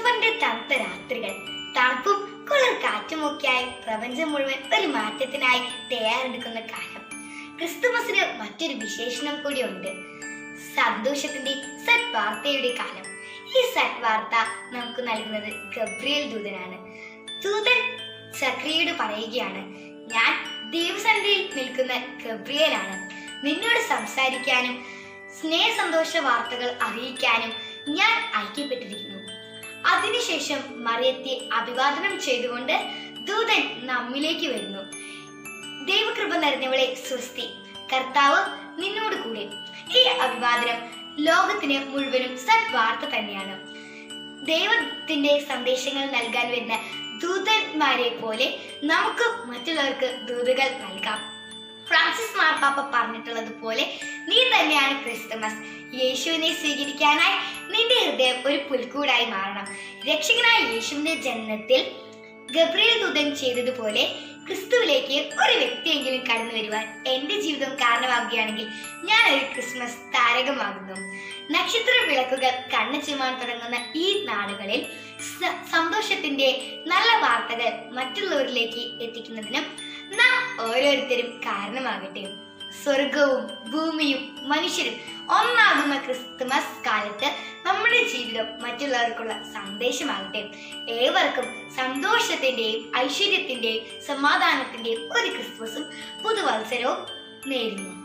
ഡിസംബറിന്റെ തണുത്ത രാത്രികൾ തണുപ്പും കുളിർ കാറ്റുമൊക്കെയായി പ്രപഞ്ചം മുഴുവൻ ഒരു മാറ്റത്തിനായി തയ്യാറെടുക്കുന്ന കാലം ക്രിസ്തുമസിന് മറ്റൊരു വിശേഷണം കൂടിയുണ്ട് സന്തോഷത്തിന്റെ സത്വാർത്തയുടെ കാലം ഈ സത്വാർത്ത നമുക്ക് നൽകുന്നത് ഗബ്രിയേൽ ദൂതനാണ് ദൂതൻ സക്രിയോട് പറയുകയാണ് ഞാൻ ദൈവസന്നിധിയിൽ നിൽക്കുന്ന ഗബ്രിയേലാണ് നിന്നോട് സംസാരിക്കാനും സ്നേഹ സന്തോഷ വാർത്തകൾ അറിയിക്കാനും ഞാൻ ഐക്യപ്പെട്ടിരിക്കുന്നു അതിനുശേഷം മറിയത്തെ അഭിവാദനം ചെയ്തുകൊണ്ട് ദൂതൻ നമ്മിലേക്ക് വരുന്നു ദൈവകൃപ നിറഞ്ഞവളെ സ്വസ്തി കർത്താവ് നിന്നോട് കൂടെ ഈ അഭിവാദനം ലോകത്തിന് മുഴുവനും സത്വാർത്ത തന്നെയാണ് ദൈവത്തിന്റെ സന്ദേശങ്ങൾ നൽകാൻ വരുന്ന ദൂതന്മാരെ പോലെ നമുക്ക് മറ്റുള്ളവർക്ക് ദൂതുകൾ നൽകാം ഫ്രാൻസിസ് മാർപ്പാപ്പ പറഞ്ഞിട്ടുള്ളത് പോലെ നീ തന്നെയാണ് ക്രിസ്തുമസ് യേശുവിനെ സ്വീകരിക്കാനായി നിന്റെ ഹൃദയം ഒരു പുൽക്കൂടായി മാറണം രക്ഷകനായ യേശുവിന്റെ ജനനത്തിൽ ഗബ്രിയേൽ ദൂതൻ ചെയ്തതുപോലെ ക്രിസ്തുവിലേക്ക് ഒരു വ്യക്തിയെങ്കിലും കടന്നു വരുവാൻ എന്റെ ജീവിതം കാരണമാകുകയാണെങ്കിൽ ഞാൻ ഒരു ക്രിസ്മസ് താരകമാകുന്നു നക്ഷത്ര വിളക്കുകൾ കണ്ണു ചിമ്മാൻ തുടങ്ങുന്ന ഈ നാളുകളിൽ സ- സന്തോഷത്തിന്റെ നല്ല വാർത്തകൾ മറ്റുള്ളവരിലേക്ക് എത്തിക്കുന്നതിനും നാം ഓരോരുത്തരും കാരണമാകട്ടെ സ്വർഗവും ഭൂമിയും മനുഷ്യരും ഒന്നാകുന്ന ക്രിസ്തുമസ് കാലത്ത് നമ്മുടെ ജീവിതം മറ്റുള്ളവർക്കുള്ള സന്ദേശമാകട്ടെ ഏവർക്കും സന്തോഷത്തിന്റെയും ഐശ്വര്യത്തിന്റെയും സമാധാനത്തിന്റെയും ഒരു ക്രിസ്മസും പുതുവത്സരവും നേരുന്നു